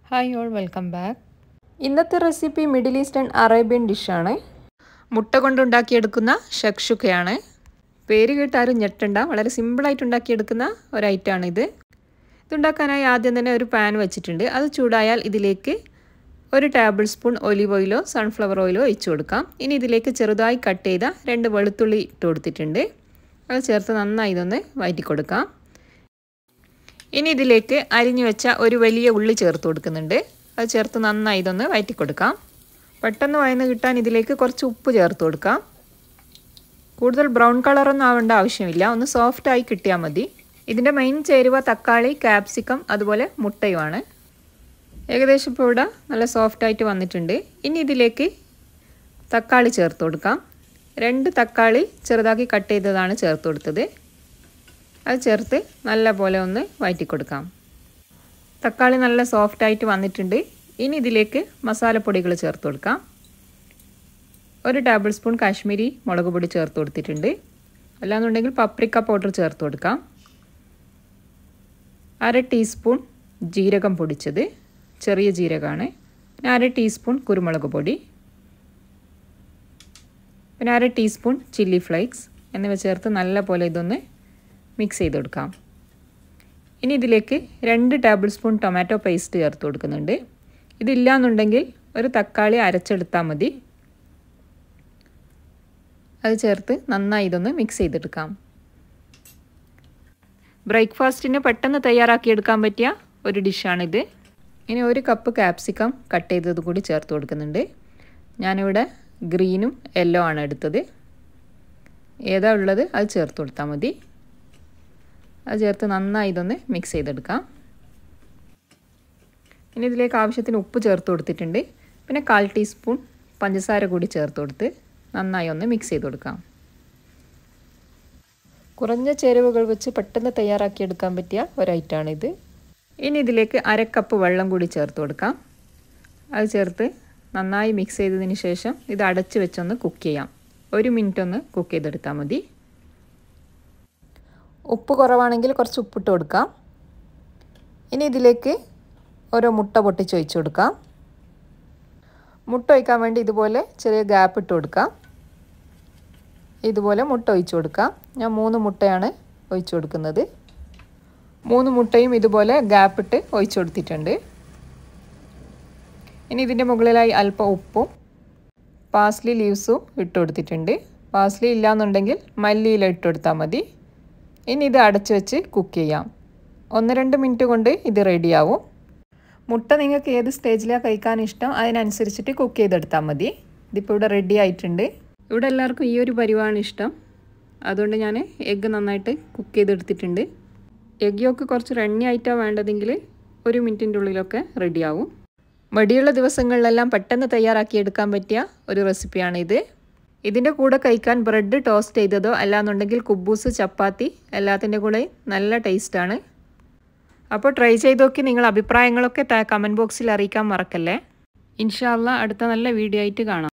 hi all welcome back ഇന്നത്തെ recipe middle Eastern Arabian ഡിഷാണ് മുട്ട കൊണ്ടുണ്ടാക്കിയെടുക്കുന്ന ഷക്ഷുക്കയാണ് പേര് കേട്ട് ആരും ഞെട്ടണ്ട വളരെ സിമ്പിളായിട്ട് ഉണ്ടാക്കിയെടുക്കുന്ന ഒരു ഐറ്റമാണിത് ഇതുണ്ടാക്കാനായി ആദ്യം തന്നെ ഒരു പാൻ വെച്ചിട്ടുണ്ട് അത് ചൂടായാൽ ഇതിലേക്ക് ഒരു ടേബിൾ സ്പൂൺ ഒലിവ് ഓയിലോ സൺഫ്ലവർ ഓയിലോ ഒഴിച്ചു കൊടുക്കാം ഇനി ഇതിലേക്ക് ചെറുതായി കട്ട് ചെയ്ത രണ്ട് വെളുത്തുള്ളി ഇട്ട് കൊടുത്തിട്ടുണ്ട് അത് ചേർത്ത് നന്നായി ഇതൊന്ന് വഴറ്റി കൊടുക്കാം ഇനി ഇതിലേക്ക് അരിഞ്ഞു വെച്ച ഒരു വലിയ ഉള്ളി ചേർത്ത് കൊടുക്കുന്നുണ്ട് അത് ചേർത്ത് നന്നായി ഇതൊന്ന് വഴറ്റി കൊടുക്കാം പെട്ടെന്ന് വയന്ന് കിട്ടാൻ ഇതിലേക്ക് കുറച്ച് ഉപ്പ് ചേർത്ത് കൊടുക്കാം കൂടുതൽ ബ്രൗൺ കളറൊന്നും ആവേണ്ട ആവശ്യമില്ല ഒന്ന് സോഫ്റ്റായി കിട്ടിയാൽ മതി ഇതിൻ്റെ മെയിൻ ചേരുവ തക്കാളി ക്യാപ്സിക്കം അതുപോലെ മുട്ടയുമാണ് ഏകദേശം ഇപ്പോൾ ഇവിടെ നല്ല സോഫ്റ്റായിട്ട് വന്നിട്ടുണ്ട് ഇനി ഇതിലേക്ക് തക്കാളി ചേർത്ത് കൊടുക്കാം രണ്ട് തക്കാളി ചെറുതാക്കി കട്ട് ചെയ്തതാണ് ചേർത്ത് കൊടുത്തത് അത് ചേർത്ത് നല്ല പോലെ ഒന്ന് വഴറ്റി കൊടുക്കാം തക്കാളി നല്ല സോഫ്റ്റായിട്ട് വന്നിട്ടുണ്ട് ഇനി ഇതിലേക്ക് മസാലപ്പൊടികൾ ചേർത്ത് കൊടുക്കാം ഒരു ടേബിൾ സ്പൂൺ കാശ്മീരി മുളക് പൊടി ചേർത്ത് കൊടുത്തിട്ടുണ്ട് അല്ലാന്നുണ്ടെങ്കിൽ പപ്രിക്ക പൗഡർ ചേർത്ത് കൊടുക്കാം അര ടീസ്പൂൺ ജീരകം പൊടിച്ചത് ചെറിയ ജീരകമാണ് പിന്നെ അര ടീസ്പൂൺ കുരുമുളക് പൊടി പിന്നെ അര ടീസ്പൂൺ ചില്ലി ഫ്ലേക്സ് എന്നിവ ചേർത്ത് നല്ല പോലെ ഇതൊന്ന് മിക്സ് ചെയ്ത് കൊടുക്കാം ഇനി ഇതിലേക്ക് രണ്ട് ടേബിൾ സ്പൂൺ ടൊമാറ്റോ പേസ്റ്റ് ചേർത്ത് കൊടുക്കുന്നുണ്ട് ഇതില്ലാന്നുണ്ടെങ്കിൽ ഒരു തക്കാളി അരച്ചെടുത്താൽ മതി അത് ചേർത്ത് നന്നായി ഇതൊന്ന് മിക്സ് ചെയ്തെടുക്കാം ബ്രേക്ക്ഫാസ്റ്റിന് പെട്ടെന്ന് തയ്യാറാക്കിയെടുക്കാൻ പറ്റിയ ഒരു ഡിഷാണിത് ഇനി ഒരു കപ്പ് ക്യാപ്സിക്കം കട്ട് ചെയ്തത് കൂടി ചേർത്ത് കൊടുക്കുന്നുണ്ട് ഞാനിവിടെ ഗ്രീനും യെല്ലോ ആണ് എടുത്തത് ഏതാ ഉള്ളത് അത് ചേർത്ത് കൊടുത്താൽ മതി അത് ചേർത്ത് നന്നായി ഇതൊന്ന് മിക്സ് ചെയ്തെടുക്കാം ഇനി ഇതിലേക്ക് ആവശ്യത്തിന് ഉപ്പ് ചേർത്ത് കൊടുത്തിട്ടുണ്ട് പിന്നെ കാൽ ടീസ്പൂൺ പഞ്ചസാര കൂടി ചേർത്ത് കൊടുത്ത് നന്നായി ഒന്ന് മിക്സ് ചെയ്ത് കൊടുക്കാം കുറഞ്ഞ ചേരുവകൾ വെച്ച് പെട്ടെന്ന് തയ്യാറാക്കിയെടുക്കാൻ പറ്റിയ ഒരൈറ്റാണിത് ഇനി ഇതിലേക്ക് അര കപ്പ് വെള്ളം കൂടി ചേർത്ത് കൊടുക്കാം അത് ചേർത്ത് നന്നായി മിക്സ് ചെയ്തതിന് ശേഷം ഇത് അടച്ച് വെച്ചൊന്ന് കുക്ക് ചെയ്യാം ഒരു മിനിറ്റ് ഒന്ന് കുക്ക് ചെയ്തെടുത്താൽ മതി ഉപ്പ് കുറവാണെങ്കിൽ കുറച്ച് ഉപ്പിട്ട് കൊടുക്കാം ഇനി ഇതിലേക്ക് ഓരോ മുട്ട പൊട്ടിച്ച് ഒഴിച്ചു കൊടുക്കാം മുട്ട ഒഴിക്കാൻ വേണ്ടി ഇതുപോലെ ചെറിയ ഗ്യാപ്പ് ഇട്ട് കൊടുക്കാം ഇതുപോലെ മുട്ട ഒഴിച്ചു കൊടുക്കാം ഞാൻ മൂന്ന് മുട്ടയാണ് ഒഴിച്ചു കൊടുക്കുന്നത് മൂന്ന് മുട്ടയും ഇതുപോലെ ഗ്യാപ്പ് ഇട്ട് ഒഴിച്ചു കൊടുത്തിട്ടുണ്ട് ഇനി ഇതിൻ്റെ മുകളിലായി അല്പം ഉപ്പും പാസ്ലി ലീവ്സും ഇട്ട് കൊടുത്തിട്ടുണ്ട് പാസ്ലി ഇല്ലയെന്നുണ്ടെങ്കിൽ മല്ലിയില ഇട്ട് കൊടുത്താൽ മതി ഇനി ഇത് അടച്ചു വെച്ച് കുക്ക് ചെയ്യാം ഒന്ന് രണ്ട് മിനിറ്റ് കൊണ്ട് ഇത് റെഡിയാവും മുട്ട നിങ്ങൾക്ക് ഏത് സ്റ്റേജിലാണ് കഴിക്കാൻ ഇഷ്ടം അതിനനുസരിച്ചിട്ട് കുക്ക് ചെയ്തെടുത്താൽ മതി ഇതിപ്പോൾ ഇവിടെ റെഡി ആയിട്ടുണ്ട് ഇവിടെ എല്ലാവർക്കും ഈ ഒരു പരിവാണ് ഇഷ്ടം അതുകൊണ്ട് ഞാൻ എഗ്ഗ് നന്നായിട്ട് കുക്ക് ചെയ്തെടുത്തിട്ടുണ്ട് എഗ് യോക്ക് കുറച്ച് റണ്ണി ആയിട്ടാണ് വേണ്ടതെങ്കിൽ ഒരു മിനിറ്റിൻ്റെ ഉള്ളിലൊക്കെ റെഡിയാവും മടിയുള്ള ദിവസങ്ങളിലെല്ലാം പെട്ടെന്ന് തയ്യാറാക്കിയെടുക്കാൻ പറ്റിയ ഒരു റെസിപ്പിയാണിത് ഇതിൻ്റെ കൂടെ കഴിക്കാൻ ബ്രെഡ് ടോസ്റ്റ് ചെയ്തതോ അല്ലാന്നുണ്ടെങ്കിൽ കുബൂസ് ചപ്പാത്തി എല്ലാത്തിൻ്റെ കൂടെ നല്ല ടേസ്റ്റാണ് അപ്പോൾ ട്രൈ ചെയ്ത് നോക്കി നിങ്ങൾ അഭിപ്രായങ്ങളൊക്കെ കമൻറ്റ് ബോക്സിൽ അറിയിക്കാൻ മറക്കല്ലേ ഇൻഷാല്ല അടുത്ത നല്ല വീഡിയോ ആയിട്ട് കാണാം